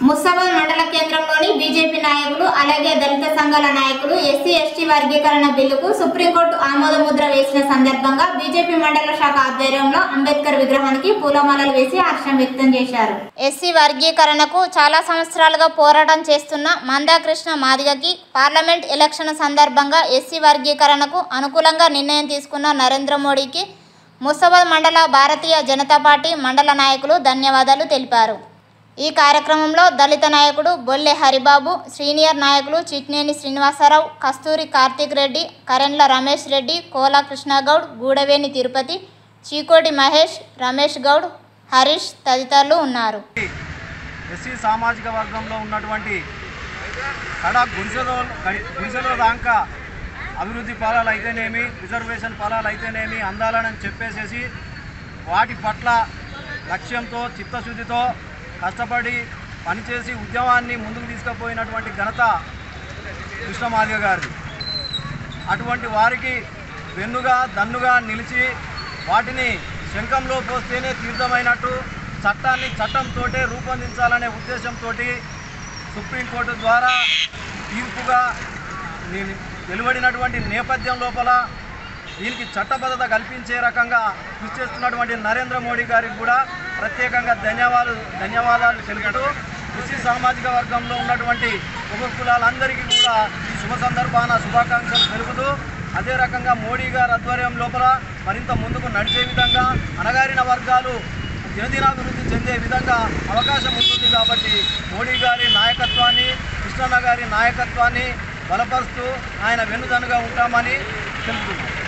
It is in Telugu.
ముస్తాబాద్ మండల కేంద్రంలోని బీజేపీ నాయకులు అలాగే దళిత సంఘాల నాయకులు ఎస్సీ ఎస్టీ వర్గీకరణ బిల్లుకు సుప్రీంకోర్టు ఆమోద ముద్ర వేసిన సందర్భంగా బీజేపీ మండల శాఖ ఆధ్వర్యంలో అంబేద్కర్ విగ్రహానికి పూలమాలలు వేసి హర్షం వ్యక్తం చేశారు ఎస్సీ వర్గీకరణకు చాలా సంవత్సరాలుగా పోరాటం చేస్తున్న మందాకృష్ణ మాదిగకి పార్లమెంట్ ఎలక్షన్ సందర్భంగా ఎస్సీ వర్గీకరణకు అనుకూలంగా నిర్ణయం తీసుకున్న నరేంద్ర మోడీకి ముస్తాబాద్ మండల భారతీయ జనతా పార్టీ మండల నాయకులు ధన్యవాదాలు తెలిపారు ఈ కార్యక్రమంలో దళిత నాయకుడు బొల్లె హరిబాబు సీనియర్ నాయకులు చిట్నేని శ్రీనివాసరావు కస్తూరి కార్తీక్ రెడ్డి కరెండ్ల రమేష్ రెడ్డి కోలా కృష్ణగౌడ్ గూడవేని తిరుపతి చీకోటి మహేష్ రమేష్ గౌడ్ హరీష్ తదితరులు ఉన్నారు ఎస్సీ సామాజిక వర్గంలో ఉన్నటువంటి కడ గుడిసెలో గడి- గుడిసెలో దాకా అభివృద్ధి ఫలాలు అయితేనేమి రిజర్వేషన్ ఫలాలు అయితేనేమి అందాలని చెప్పేసేసి వాటి పట్ల లక్ష్యంతో చిత్తశుద్ధితో కష్టపడి పనిచేసి ఉద్యమాన్ని ముందుకు తీసుకుపోయినటువంటి ఘనత కృష్ణమాదిగ గారిది అటువంటి వారికి వెన్నుగా దన్నుగా నిలిచి వాటిని శంఖంలో పోస్తేనే తీర్థమైనట్టు చట్టాన్ని చట్టంతో రూపొందించాలనే ఉద్దేశంతో సుప్రీంకోర్టు ద్వారా తీర్పుగా ని- వెలువడినటువంటి నేపథ్యం లోపల దీనికి చట్టబద్ధత కల్పించే రకంగా కృషి చేస్తున్నటువంటి నరేంద్ర మోడీ గారికి కూడా ప్రత్యేకంగా ధన్యవాదాలు ధన్యవాదాలు తెలుపుతూ కృషి సామాజిక వర్గంలో ఉన్నటువంటి ఉప కులాలందరికీ కూడా ఈ శుభ సందర్భాన శుభాకాంక్షలు తెలుపుతూ అదే రకంగా మోడీ గారి ఆధ్వర్యం లోపల మరింత ముందుకు నడిచే విధంగా అణగారిన వర్గాలు దినదినాభివృద్ధి చెందే విధంగా అవకాశం ఉంటుంది కాబట్టి మోడీ గారి నాయకత్వాన్ని కృష్ణన్న గారి నాయకత్వాన్ని బలపరుస్తూ ఆయన వెన్నుదన్నుగా ఉంటామని తెలుపుతున్నాం